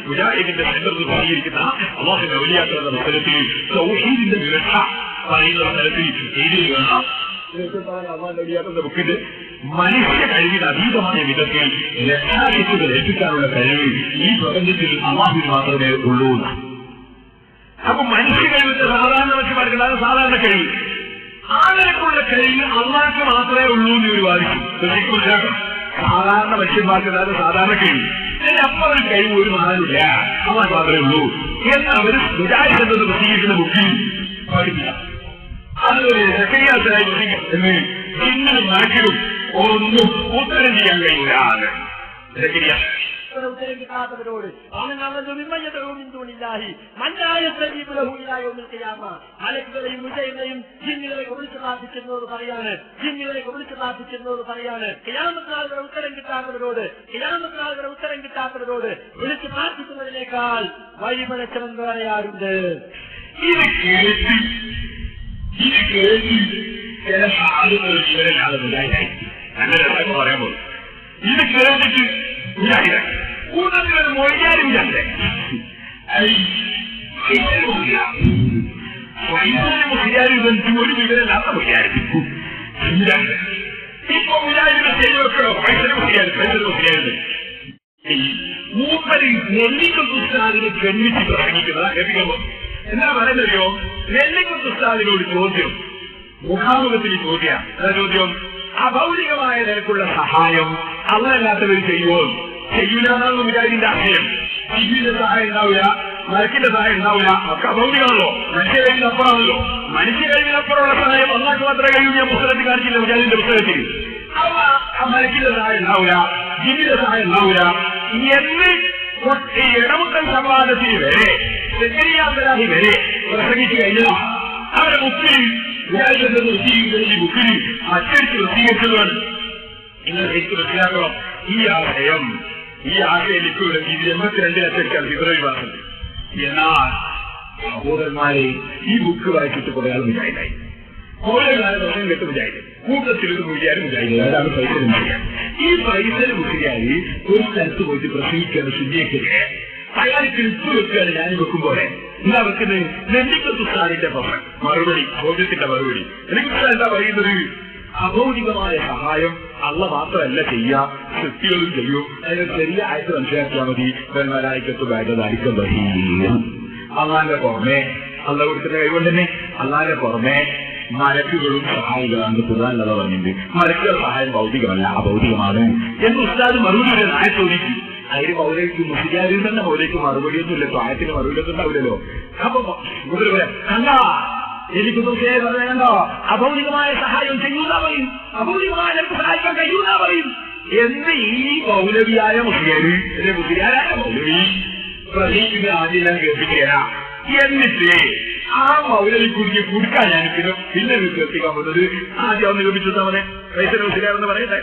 മുജാഹിദിന്റെ നേതൃത്വം നൽകിയിരിക്കുന്ന അള്ളാഹുന്റെ വലിയാക്കളുടെ അവസരത്തിൽ സൗഹീദിന്റെ വിരക്ഷ പറയുന്ന അവസരത്തിൽ എഴുതുകയാണ് അള്ളാഹുന്റെ ബുക്കിൽ മനുഷ്യ കഴിവിന് അതീതമായ വിധത്തിൽ രക്ഷാശക്തികൾ എത്തിക്കാനുള്ള കഴിവ് ഈ പ്രപഞ്ചത്തിൽ അള്ളാഹുവിന് മാത്രമേ ഉള്ളൂ എന്നാണ് അപ്പൊ മനുഷ്യ കഴിവിന്റെ സാധാരണ മനുഷ്യന്മാർക്ക് അത് സാധാരണ കഴിവ് ആളുകൾക്കുള്ള കഴിവ് അള്ളാഹ്ക്ക് മാത്രമേ ഉള്ളൂ എന്ന് ഇവർ വാദിക്കും ശ്രദ്ധിക്കും മനസ്സിലാക്കണം സാധാരണ മനുഷ്യന്മാർക്ക് അതായത് സാധാരണ കഴിവ് ഇതിന് അപ്പുറം ഒരു കഴിവ് ഒരു മാറില്ല അള്ളാഹ് മാത്രമേ ഉള്ളൂ എന്ന് അവർ വിചാരിച്ചത് പ്രസിദ്ധീകരിക്കുന്ന ബുക്കിൽ പഠിപ്പില്ല അതൊരു രഹസ്യാസനായി എന്ന് ഇന്നലെ നാട്ടിലും ഒന്നും ഉത്തരം ചെയ്യാൻ കഴിയില്ല അത് രഹസ്യ ഉത്തരം കിട്ടാത്തവരോട് അവൻ അവരുടെ വിമയതവുമില്ലാഹി മഞ്ഞായ സജീവലഹുലായോമിൽക്കയാമ മലക്കുകളെയും മുജയുടെയും ജിന്നുകളെ വിളിച്ചു പ്രാർത്ഥിക്കുന്നവർ പറയാണ് ജിന്നുകളെ വിളിച്ചു പ്രാർത്ഥിക്കുന്നവർ പറയാണ് കിയാമത്തിനാളുകളുടെ ഉത്തരം കിട്ടാത്തവരോട് കിയാമത്തിനാളുകളുടെ ഉത്തരം കിട്ടാത്തവരോട് വിളിച്ചു പ്രാർത്ഥിക്കുന്നതിനേക്കാൾ വഴിപഴച്ചവൻ വേറെ ആരുണ്ട് ഇത് കേട്ട് ഇത് കേട്ട് ചില ആളുകൾ വിവരമില്ലാതെ മുജാഹിദായി നല്ല രസം പറയാൻ പോകും ഇത് കേട്ടിട്ട് മുജാഹിദായി കൂട്ടത്തിൽ ഒരു മൊഴിയാരും ചന്ദ്രൻ മുജാരി ബന്ധു ഒരു വിവരമില്ലാത്ത മുജാരി ഇപ്പൊ മുജാരിയുടെ ശരിവെക്കണോ പൈസ മുജാരി പൈസ മുജാരി മൂപ്പര് നെല്ലിക്കുസ്താദിനെ ഖണ്ഡിച്ച് തുടങ്ങിക്കുന്നത് കേൾപ്പിക്കുമ്പോ എന്താ പറയുന്നല്ലോ നെല്ലിക്കുസ്താദിനോട് ചോദ്യം മുഖാമുഖത്തിൽ ചോദ്യ എന്താ ചോദ്യം അഭൗതികമായ നിലക്കുള്ള സഹായം അവരല്ലാത്തവർ ചെയ്യുമോ ചെയ്യൂല എന്നാണ് മുജാഹിദിന്റെ ആശയം ജീവിയുടെ സഹായം ഉണ്ടാവില്ല മരക്കിന്റെ സഹായം ഉണ്ടാവില്ല ഒക്കെ അഭൗതികമാണല്ലോ മനുഷ്യ കഴിവിനപ്പുറമാണല്ലോ മനുഷ്യ കഴിവിനപ്പുറമുള്ള സഹായം ഒന്നാൾക്ക് മാത്രമേ കഴിയൂ ഞാൻ പുസ്തകത്തിൽ കാണിച്ചില്ല മുജാഹിദിന്റെ പുസ്തകത്തിൽ അവ ആ മരക്കിന്റെ സഹായം ഉണ്ടാവില്ല ജീവിയുടെ സഹായം ഉണ്ടാവില്ല എന്ന് ഈ ഇടമുട്ടൻ സംവാദത്തിൽ വരെ സെക്രട്ടറിയാന്തരാഹി വരെ പ്രസംഗിച്ചു കഴിഞ്ഞാൽ അവരുടെ മുക്കിൽ വിചാരിക്കുന്നത് പ്രസിദ്ധീകരിക്കുന്ന ഈ ബുക്കിൽ അച്ചടിച്ച് പ്രസിദ്ധീകരിച്ചതാണ് നിങ്ങൾ ശരിക്കും മനസ്സിലാക്കണം ഈ ആശയം ഈ ആശയം ലിക്കുകൾ ഇത് എൺപത്തിരണ്ടിൽ അച്ചടിച്ചാൽ വിവരവിവാസം എന്നാൽ സഹോദരന്മാരെ ഈ ബുക്ക് വായിച്ചിട്ട് കുറെ ആൾ വിചാരിച്ചായി ഓരോ കാലം സമയം കെട്ട് വിചാരിച്ചു കൂട്ടത്തിൽ ഒരു മുഴിയാരും വിചാരിച്ചു അതാണ് പൈസ മുഴിയാൻ ഈ പൈസ മുഴിയാരി ഒരു സ്ഥലത്ത് പോയിട്ട് പ്രസംഗിക്കുകയാണ് ശുചിയൊക്കെ അയാൾ ക്ലിപ്പ് വെക്കുകയാണ് ഞാൻ വെക്കുമ്പോലെ എന്താ വെക്കുന്നത് നെല്ലിക്കത്ത് സാറിന്റെ പവൻ മറുപടി ബോധ്യത്തിന്റെ മറുപടി നെല്ലിക്കത്ത് എന്താ പറയുന്നത് അഭൗതികമായ സഹായം അള്ള മാത്രമല്ല ചെയ്യുക സൃഷ്ടികളും ചെയ്യും അതിന് ചെറിയ ആയിട്ട് മനസ്സിലാക്കിയാൽ മതി പെൺമരായിക്കത്ത് വേണ്ടതായിരിക്കും അള്ളാന്റെ പുറമെ അള്ള കൊടുക്കുന്ന കൈകൊണ്ട് തന്നെ അള്ളാന്റെ പുറമെ മലക്കുകളും സഹായികളാണ് ഖുർആാനുള്ള പറഞ്ഞിട്ടുണ്ട് മലക്കുകളുടെ സഹായം ഭൗതികമല്ല അഭൗതികമാണ് എന്ന് ഉസ്താദ് മറുപടി നായ ചോദിച്ചു അതിന് മൗലയ്ക്ക് മുസ്ലിയാരിൽ തന്നെ മൗലയ്ക്ക് മറുപടിയൊന്നുമില്ല പ്രായത്തിന് മറുപടി ഒന്നും ഉണ്ടാവില്ലല്ലോ അപ്പൊ മുതൽ പറയാം കണ്ടാ എനിക്ക് തീർച്ചയായും പറയണ്ടോ അഭൗതികമായ സഹായം ചെയ്യൂന്ന പറയും അഭൗതികമായ നിനക്ക് സഹായിക്കാൻ കഴിയൂന്ന പറയും എന്ന് ഈ മൗലവിയായ മുസ്ലിയാരി മുസ്ലിയാരായ മൗലവി പ്രതീക്ഷിക്കുന്ന ആദ്യം ഞാൻ കേൾപ്പിക്കുകയാ എന്നിട്ട് ആ മൗലവി കുടിക്ക് കുടിക്കാൻ ഞാൻ പിന്നെ പിന്നെ കേൾപ്പിക്കാൻ പോകുന്നത് ആദ്യം ഒന്ന് കേൾപ്പിച്ചു തന്നെ പൈസ മുസ്ലിയാരെന്ന് പറയട്ടെ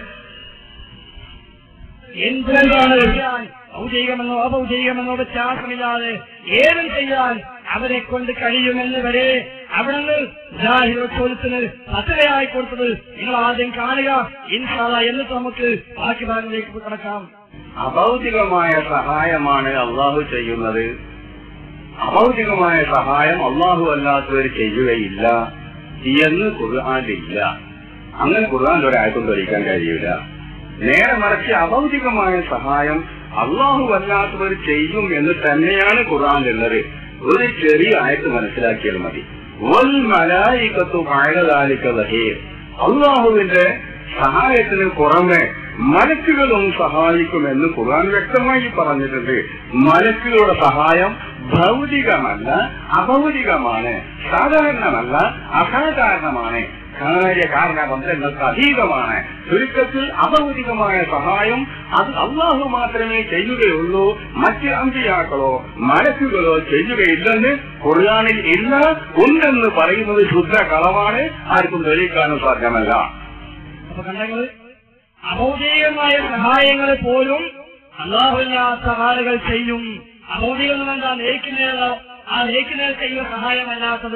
എന്താണ് ചെയ്യാൻ ഔദ്യോഗികമെന്നോ അഭൗതികമെന്നോ വ്യത്യാസമില്ലാതെ ഏതും ചെയ്യാൻ അവരെ കൊണ്ട് കഴിയുമെന്ന് വരെ അവിടുന്ന് ചോദ്യത്തിന് പത്തരയായി കൊടുത്തത് നിങ്ങൾ ആദ്യം കാണുക ഇൻഷാല്ല എന്നിട്ട് നമുക്ക് ബാക്കി ഭാഗങ്ങളിലേക്ക് കടക്കാം അഭൗതികമായ സഹായമാണ് അള്ളാഹു ചെയ്യുന്നത് അഭൗതികമായ സഹായം അള്ളാഹു അല്ലാത്തവർ ചെയ്യുകയില്ല എന്ന് ഖുർആാനില്ല അങ്ങനെ ഖുർആൻ ഒരാൾക്കും തെളിയിക്കാൻ കഴിയില്ല നേരെ മറിച്ച് അഭൗതികമായ സഹായം അള്ളാഹു അല്ലാത്തവർ ചെയ്യും എന്ന് തന്നെയാണ് ഖുർആാനിലുള്ളത് ഒരു ചെറിയ ആയത്ത് മനസ്സിലാക്കിയാൽ മതി വൽ മലായിക്കത്തു മഴകാലിക്ക വഹീർ അള്ളാഹുവിന്റെ സഹായത്തിന് പുറമെ മലക്കുകളും സഹായിക്കുമെന്ന് ഖുർആൻ വ്യക്തമായി പറഞ്ഞിട്ടുണ്ട് മലക്കുകളുടെ സഹായം ഭൗതികമല്ല അഭൗതികമാണ് സാധാരണമല്ല അസാധാരണമാണ് കാര്യകാരണ ബന്ധങ്ങൾക്ക് അതീതമാണ് ചുരുക്കത്തിൽ അഭൗതികമായ സഹായം അത് അള്ളാഹു മാത്രമേ ചെയ്യുകയുള്ളൂ മറ്റ് അമ്പിയാക്കളോ മലക്കുകളോ ചെയ്യുകയില്ലെന്ന് ഖുർആാനിൽ ഇല്ല ഉണ്ടെന്ന് പറയുന്നത് ശുദ്ധ കളവാണ് ആർക്കും തെളിയിക്കാനും സാധ്യമല്ല അപ്പൊ കണ്ടങ്ങള് അഭൗതികമായ സഹായങ്ങളെ പോലും അള്ളാഹുല്ലാത്ത ആളുകൾ ചെയ്യും അഭൗതികം എന്ന് എന്താ നേക്കുന്നേരോ ആ നേക്കുന്നേർ ചെയ്യുന്ന സഹായമല്ലാത്തത്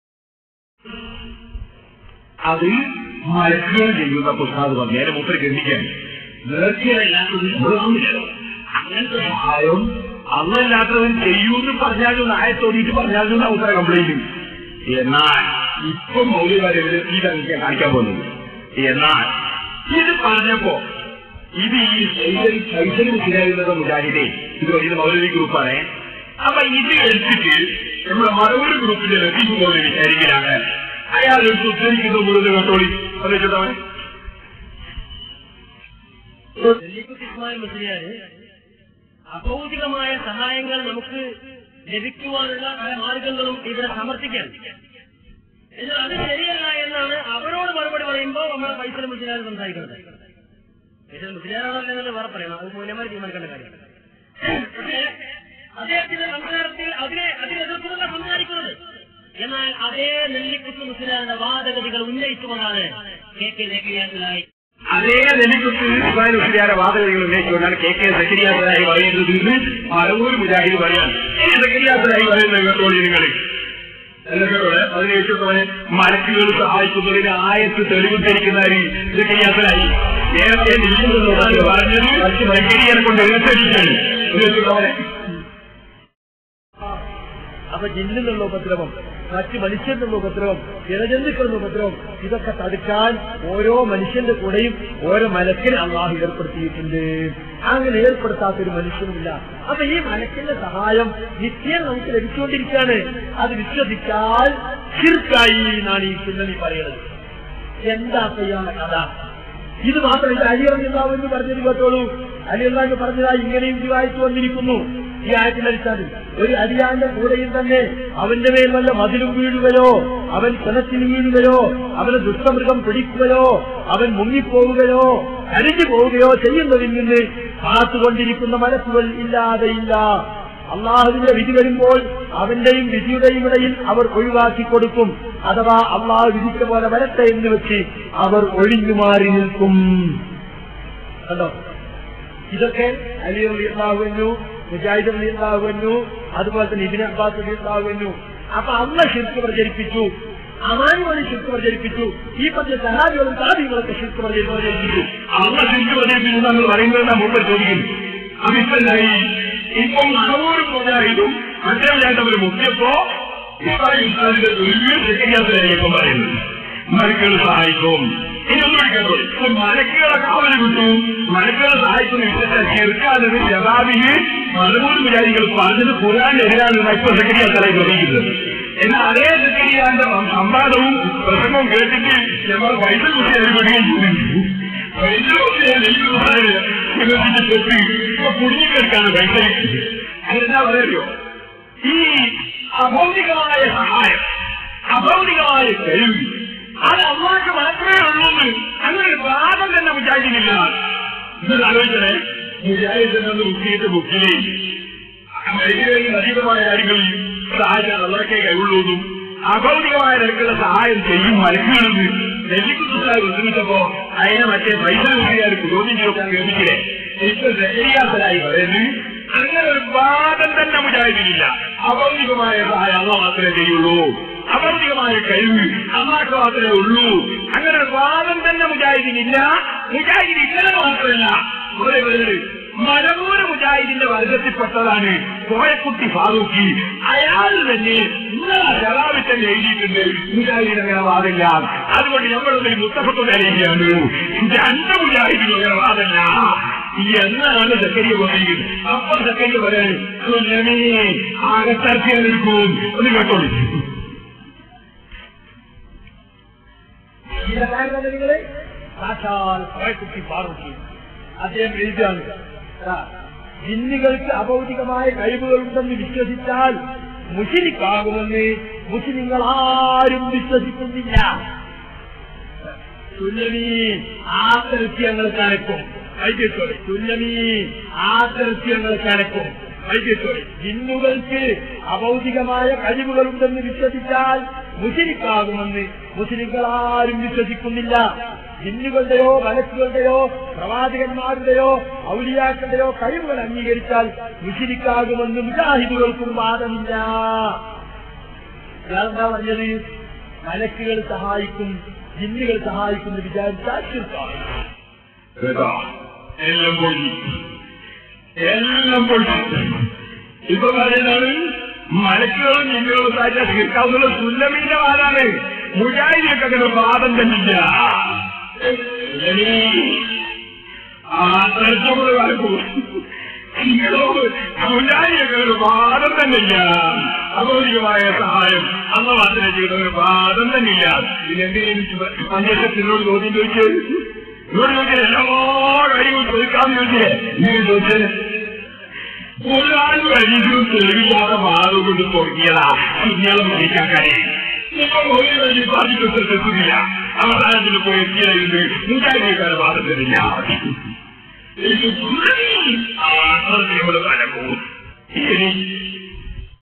അത് മലക്കുകൾ ചെയ്യുന്ന പുസ്തകം പറഞ്ഞു നേരെ മൂപ്പര് ഗണ്ണിക്കാൻ നേർച്ചയല്ലാത്തത് അങ്ങനത്തെ സഹായം അന്നല്ലാത്തവൻ ചെയ്യൂന്ന് പറഞ്ഞാലും നായ തോന്നിയിട്ട് പറഞ്ഞാലും അവസരം കംപ്ലൈന്റ് എന്നാൽ ഇപ്പം മൗലികാരെ ഇത് എനിക്ക് കാണിക്കാൻ പോകുന്നത് എന്നാൽ ഇത് പറഞ്ഞപ്പോ ഇത് ഈ ശൈശരി ശരിയാകുന്നത് മുജാഹിദേ ഇത് വലിയ മൗലവി ഗ്രൂപ്പാണ് അപ്പൊ ഇത് എടുത്തിട്ട് നമ്മുടെ മറവൂർ ഗ്രൂപ്പിന്റെ ലത്തീഫ് മൗലവി വിചാരിക്കലാണ് അയാൾ എടുത്ത് ഉദ്ധരിക്കുന്ന മുഴുവൻ കേട്ടോളി പറഞ്ഞിട്ടുണ്ടവൻ നെല്ലിക്കുത്ത് ഇസ്മായിൽ മുസ്ലിയാര് അഭൗതികമായ സഹായങ്ങൾ നമുക്ക് ലഭിക്കുവാനുള്ള പല മാർഗങ്ങളും ഇവിടെ സമർത്ഥിക്കാൻ എന്നാൽ അത് ശരിയല്ല എന്നാണ് അവരോട് മറുപടി പറയുമ്പോൾ നമ്മുടെ പൈസ മുസ്ലിയാർ സംസാരിക്കുന്നത് പൈസ മുസ്ലിയാരാണല്ലോ എന്നത് വേറെ പറയണം അത് മൂല്യമായി തീരുമാനിക്കേണ്ട കാര്യമാണ് പക്ഷേ അദ്ദേഹത്തിന്റെ സംസാരത്തിൽ അതിനെ അതിനെതിർത്തുകൊണ്ടാണ് സംസാരിക്കുന്നത് എന്നാൽ അതേ നെല്ലിക്കുത്ത് മുസ്ലിയാരുടെ വാദഗതികൾ ഉന്നയിച്ചുകൊണ്ടാണ് കെ കെ ലേഖയായി അതേ നെല്ലിക്കുത്ത് ഇസ്മായിൽ മുസ്ലിയാരെ വാദഗതികൾ ഉന്നയിച്ചുകൊണ്ടാണ് കെ കെ സക്കരിയാസനായി പറയുന്നത് എന്ന് മറവൂർ മുജാഹിദ് പറയാണ് സക്കരിയാസനായി പറയുന്നത് കേട്ടോളി നിങ്ങൾ അതിനുശേഷം മലക്കുകൾ സഹായിക്കുന്നതിന് ആയത്ത് തെളിവ് ധരിക്കുന്നവര് സക്കരിയാസനായി നേരത്തെ നെല്ലിക്കുത്തോട് പറഞ്ഞത് സക്കരിയനെ കൊണ്ട് എഴുത്തടിക്കാണ് അപ്പൊ ജിന്നിനുള്ള ഉപദ്രവം മറ്റ് മനുഷ്യനുള്ള ഉപദ്രവം ജലജന്തുക്കളുടെ ഉപദ്രവം ഇതൊക്കെ തടുക്കാൻ ഓരോ മനുഷ്യന്റെ കൂടെയും ഓരോ മലക്കിനെ അള്ളാഹു ഏർപ്പെടുത്തിയിട്ടുണ്ട് അങ്ങനെ ഏർപ്പെടുത്താത്തൊരു മനുഷ്യനുമില്ല അപ്പൊ ഈ മലക്കിന്റെ സഹായം നിത്യം നമുക്ക് ലഭിച്ചുകൊണ്ടിരിക്കുകയാണ് അത് വിശ്വസിച്ചാൽ ശിർക്കായി എന്നാണ് ഈ സുന്നണി പറയുന്നത് എന്താ ചെയ്യാനുള്ള കഥ ഇത് മാത്രമല്ല അലിയറിഞ്ഞാവും എന്ന് പറഞ്ഞത് കേട്ടോളൂ അലിയല്ലാന്ന് പറഞ്ഞതാ ഇങ്ങനെയും വായിച്ചു വന്നിരിക്കുന്നു ഈ ആയത്തിലടിച്ചാൽ ഒരു അരിയാന്റെ കൂടെയും തന്നെ അവന്റെ മേൽ വല്ല മതിലും വീഴുകയോ അവൻ കിണറ്റിൽ വീഴുകയോ അവനെ ദുഷ്ടമൃഗം പിടിക്കുകയോ അവൻ മുങ്ങിപ്പോവുകയോ അരിഞ്ഞു പോവുകയോ ചെയ്യുന്നതിൽ നിന്ന് കാത്തുകൊണ്ടിരിക്കുന്ന മനസ്സുകൾ ഇല്ലാതെയില്ല അള്ളാഹുവിന്റെ വിധി വരുമ്പോൾ അവന്റെയും വിധിയുടെയും ഇടയിൽ അവർ ഒഴിവാക്കി കൊടുക്കും അഥവാ അള്ളാഹു വിധിച്ച പോലെ വരട്ടെ എന്ന് വെച്ച് അവർ ഒഴിഞ്ഞു മാറി നിൽക്കും കണ്ടോ ഇതൊക്കെ അലി ഉണ്ടാകുന്നു മുജാഹിദ് ഉണ്ടാകുന്നു അതുപോലെ തന്നെ ഇബിൻ അബ്ബാസ് ഉണ്ടാകുന്നു അപ്പൊ അമ്മ ശിർക്ക് പ്രചരിപ്പിച്ചു അമാനുമായി ശിർക്ക് പ്രചരിപ്പിച്ചു ഈ പറഞ്ഞ സഹാബികളും സാബികളൊക്കെ ശിർക്ക് പ്രചരിപ്പിച്ചു അള്ള ശരിക്കും പ്രചരിപ്പിച്ചു നമ്മൾ പറയുന്നത് മുമ്പ് ചോദിക്കുന്നു അതിപ്പല്ലായി ഇപ്പം മണവൂർ മുജാഹിദും മറ്റേ മുജാഹിദ് മുക്കിയപ്പോ ഇസ്രായേലിന്റെ വലിയ ശരിയാത്തരായിരിക്കും പറയുന്നത് മലക്കുകൾ സഹായിക്കും ഇതൊന്നും കേട്ടോ ഇപ്പൊ മലക്കുകളെ കാവല് കിട്ടു മലക്കുകളെ സഹായിക്കുന്ന വിഷയത്തെ ചെറുക്കാനത് ജവാബിന് മലമൂർ വിചാരികൾ പറഞ്ഞത് ഖുറാൻ എതിരാണെന്ന് ഇപ്പൊ സെക്രട്ടറി തുടങ്ങിയത് എന്നാൽ അതേ സെക്രട്ടറിയാന്റെ സംവാദവും പ്രസംഗവും കേട്ടിട്ട് ഞങ്ങൾ പൈസ കുട്ടി അനുഭവിക്കുകയും ചെയ്യുന്നു പൈസ കുട്ടി കുടുങ്ങിക്കെടുക്കാണ് പൈസ അതെന്താ പറയോ ഈ അഭൗതികമായ സഹായം അഭൗതികമായ കഴിവ് അത് അള്ളാഹ് മാത്രമേ ഉള്ളൂ അങ്ങനെ ഒരു വാദം തന്നെ വിചാരിക്കുന്നില്ല ഇതൊരു ആലോചിച്ചേ വിചാരിച്ചെന്ന് ബുക്കിയിട്ട് ബുക്കിലെ അതീതമായ കാര്യങ്ങളിൽ സഹായിക്കാൻ അള്ളാഹ്ക്കേ കഴിവുള്ളൂന്നും അഭൗതികമായ നിരക്കുള്ള സഹായം ചെയ്യും മലക്കുകളെന്ന് നെല്ലിക്കുത്തായി ഉദ്രമിച്ചപ്പോ അതിനെ മറ്റേ പൈസ കൂടിയാൽ പുരോഗതി ചോക്കാൻ കേൾപ്പിച്ചില്ലേ ഇപ്പൊ ശരിയാത്തരായി പറയുന്നത് അങ്ങനെ ഒരു വാദം തന്നെ മുജാഹിദിനില്ല അഭൗതികമായ സഹായം അള്ള മാത്രമേ ചെയ്യുള്ളൂ അഭൗതികമായ കഴിവ് അള്ളാഹ് മാത്രമേ ഉള്ളൂ അങ്ങനെ ഒരു വാദം തന്നെ മുജാഹിദിനില്ല മുജാഹിദിന് ഇന്നലെ മാത്രമല്ല കുറെ പേര് മലമൂര് മുജാഹിദിന്റെ വർഗത്തിൽപ്പെട്ടതാണ് കോയക്കുട്ടി ഫാറൂഖി അയാൾ തന്നെ ഇന്നലെ ജലാവിൽ തന്നെ എഴുതിയിട്ടുണ്ട് മുജാഹിദിന് അങ്ങനെ വാദില്ല അതുകൊണ്ട് നമ്മളൊരു മുത്തഫത്ത് അറിയുകയാണ് രണ്ട് മുജാഹിദിന് അങ്ങനെ വാദല്ല എന്നാണ് സക്കരിയ പറയുന്നത് അപ്പോൾ സക്കരിയ പറയാൻ ആകത്തർക്കിയായിരിക്കും ഒന്ന് കേട്ടോളൂ നിങ്ങളെ സാക്ഷാൽ കുട്ടി പാറുക്കി അദ്ദേഹം എഴുതുകയാണ് ദാ, ജിന്നുകൾക്ക് അഭൗതികമായ കഴിവുകളുണ്ടെന്ന് വിശ്വസിച്ചാൽ മുഷിരിക്കാകുമെന്ന് മുസ്ലിങ്ങൾ ആരും വിശ്വസിക്കുന്നില്ല തുല്യമീ ആകൃത്യങ്ങൾ കലക്കും വൈകിട്ടോടെ തുല്യമീ ആകൃത്യങ്ങൾ കലക്കും വൈകിട്ടോടെ ജിന്നുകൾക്ക് അഭൗതികമായ കഴിവുകളുണ്ടെന്ന് വിശ്വസിച്ചാൽ മുസ്ലിക്കാകുമെന്ന് മുസ്ലിങ്ങൾ ആരും വിശ്വസിക്കുന്നില്ല ജിന്നുകളുടെയോ മലക്കുകളുടെയോ പ്രവാചകന്മാരുടെയോ ഔലിയാക്കളുടെയോ കഴിവുകൾ അംഗീകരിച്ചാൽ മുഷിരിക്കാകുമെന്ന് മുജാഹിദുകൾക്കും വാദമില്ല ഇയാളെന്താ പറഞ്ഞത് മലക്കുകൾ സഹായിക്കും ജിന്നുകൾ സഹായിക്കും എന്ന് വിചാരിച്ചാൽ ശിർക്കാണ്. കേട്ടോ എല്ലാം പൊടി എല്ലാം പൊടി ഇപ്പൊ പറയുന്നത് മലക്കുകളും ജില്ലകളും സാധ്യത തീർക്കാവുന്ന സുല്ലമീന്റെ വാരാണ് മുജാഹിദിയൊക്കെ അങ്ങനെ വാദം തന്നില്ല ആ തരച്ചോട് കാലക്കും മുജാഹിദിയൊക്കെ ഒരു വാദം തന്നില്ല അഭൗതികമായ സഹായം അന്ന മാത്രമേ ചെയ്ത ഒരു വാദം തന്നില്ല പിന്നെന്തെങ്കിലും പഞ്ചായത്തിനോട് ചോദ്യം ചോദിച്ചു ഇവരോട് ചോദിച്ചത് എല്ലാ കാര്യങ്ങളും ചോദിക്കാമെന്ന് ചോദിച്ചേ നീ ചോദിച്ചത് ഒരാൾ വഴിക്കും തെളിവില്ലാതെ വാദം കൊണ്ട് തുടങ്ങിയതാ ഇയാളെ മരിക്കാൻ കഴിയും ഇപ്പൊ ഒരു വഴി ബാധിക്കുന്നില്ല അവസാനത്തിൽ പോയി എത്തിയായിരുന്നു മുജാഹിദിക്കാരെ വാദം തരില്ല നമ്മൾ കലക്കും ഇനി